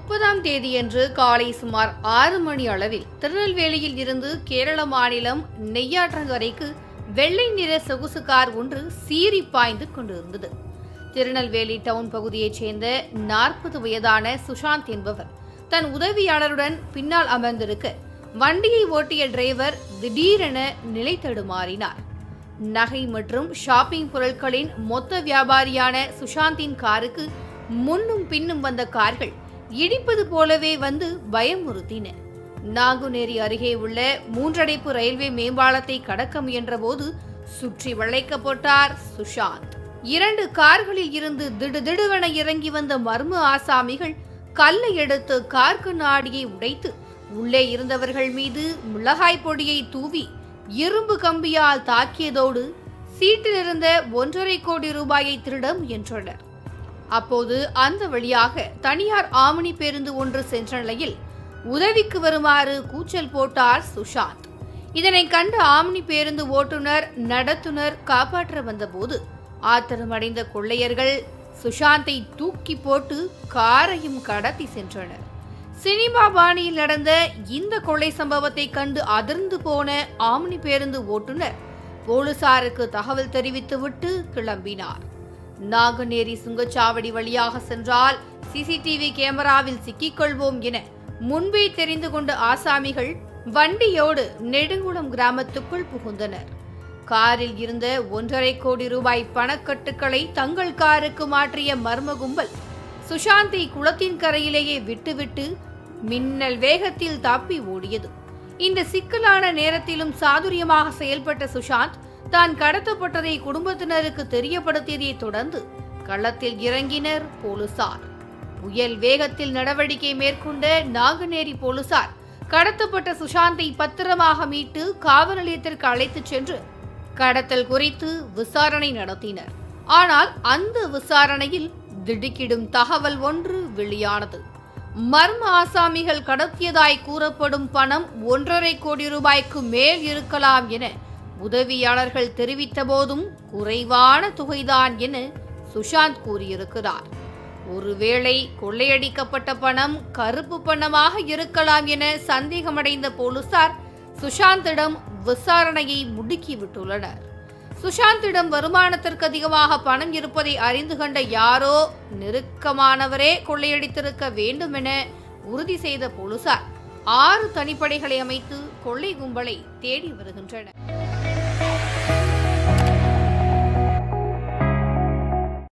முப்பதாம் தேதியன்று காலை சுமார் ஆறு மணி அளவில் திருநெல்வேலியில் இருந்து கேரள மாநிலம் நெய்யாற்றங்கரைக்கு வெள்ளை நிற சொகுசு கார் ஒன்று சீறி பாய்ந்து கொண்டிருந்தது திருநெல்வேலி டவுன் பகுதியைச் சேர்ந்த நாற்பது வயதான சுஷாந்த் என்பவர் தன் உதவியாளருடன் பின்னால் அமர்ந்திருக்க வண்டியை ஓட்டிய டிரைவர் திடீரென நிலை தடுமாறினார் நகை மற்றும் ஷாப்பிங் பொருட்களின் மொத்த வியாபாரியான சுஷாந்தின் காருக்கு முன்னும் பின்னும் வந்த கார்கள் இடிப்பது போலவே வந்து பயமுறுத்தின நாங்குநேரி அருகே உள்ள மூன்றடைப்பு ரயில்வே மேம்பாலத்தை கடக்க முயன்றபோது சுற்றி வளைக்கப்பட்டார் சுஷாந்த் இரண்டு கார்களில் இருந்து திடுதிடுவென இறங்கி வந்த மர்ம ஆசாமிகள் கல்லை எடுத்து கார் கண்ணாடியை உடைத்து உள்ளே இருந்தவர்கள் மீது மிளகாய் பொடியை தூவி இரும்பு கம்பியால் தாக்கியதோடு சீட்டில் இருந்த ஒன்றரை கோடி ரூபாயை திருட முயன்றனர் அப்போது அந்த வழியாக தனியார் ஆமணி பேருந்து ஒன்று சென்ற நிலையில் உதவிக்கு வருமாறு கூச்சல் போட்டார் சுஷாந்த் இதனை கண்ட ஆம்னி பேருந்து ஓட்டுநர் நடத்துனர் காப்பாற்ற வந்தபோது ஆத்திரமடைந்த கொள்ளையர்கள் சுஷாந்தை தூக்கி போட்டு காரையும் கடத்தி சென்றனர் சினிமா பாணியில் நடந்த இந்த கொள்ளை சம்பவத்தை கண்டு அதிர்ந்து போன ஆம்னி பேருந்து ஓட்டுநர் போலீசாருக்கு தகவல் தெரிவித்துவிட்டு கிளம்பினார் நாகநேரி சுங்கச்சாவடி வழியாக சென்றால் சிசிடிவி கேமராவில் சிக்கிக்கொள்வோம் என முன்பே தெரிந்து கொண்ட ஆசாமிகள் வண்டியோடு நெடுங்குளம் கிராமத்துக்குள் புகுந்தனர் காரில் இருந்த ஒன்றரை கோடி ரூபாய் பணக்கட்டுக்களை தங்கள் காருக்கு மாற்றிய மர்ம கும்பல் சுஷாந்தை குளத்தின் கரையிலேயே விட்டுவிட்டு மின்னல் வேகத்தில் தப்பி ஓடியது இந்த சிக்கலான நேரத்திலும் சாதுரியமாக செயல்பட்ட சுஷாந்த் தான் கடத்தப்பட்டதை குடும்பத்தினருக்கு தெரியப்படுத்தியதை தொடர்ந்து களத்தில் இறங்கினர் போலீசார் புயல் வேகத்தில் நடவடிக்கை மேற்கொண்ட நாங்குநேரி போலீசார் கடத்தப்பட்ட சுஷாந்தை பத்திரமாக மீட்டு காவல் நிலையத்திற்கு அழைத்துச் சென்று கடத்தல் குறித்து விசாரணை நடத்தினர் ஆனால் அந்த விசாரணையில் திடுக்கிடும் தகவல் ஒன்று வெளியானது மர்ம ஆசாமிகள் கடத்தியதாய் கூறப்படும் பணம் ஒன்றரை கோடி ரூபாய்க்கு மேல் இருக்கலாம் என உதவியாளர்கள் தெரிவித்த போதும் குறைவான தொகைதான் என சுஷாந்த் கூறியிருக்கிறார் ஒருவேளை கொள்ளையடிக்கப்பட்ட பணம் கருப்பு பணமாக இருக்கலாம் என சந்தேகமடைந்த போலீசார் சுஷாந்திடம் விசாரணையை முடுக்கிவிட்டுள்ளனர் சுஷாந்திடம் வருமானத்திற்கு அதிகமாக பணம் இருப்பதை அறிந்து கண்ட யாரோ நெருக்கமானவரே கொள்ளையடித்திருக்க வேண்டும் என உறுதி செய்த போலீசார் ஆறு தனிப்படைகளை அமைத்து கொள்ளை கும்பலை தேடி வருகின்றனர்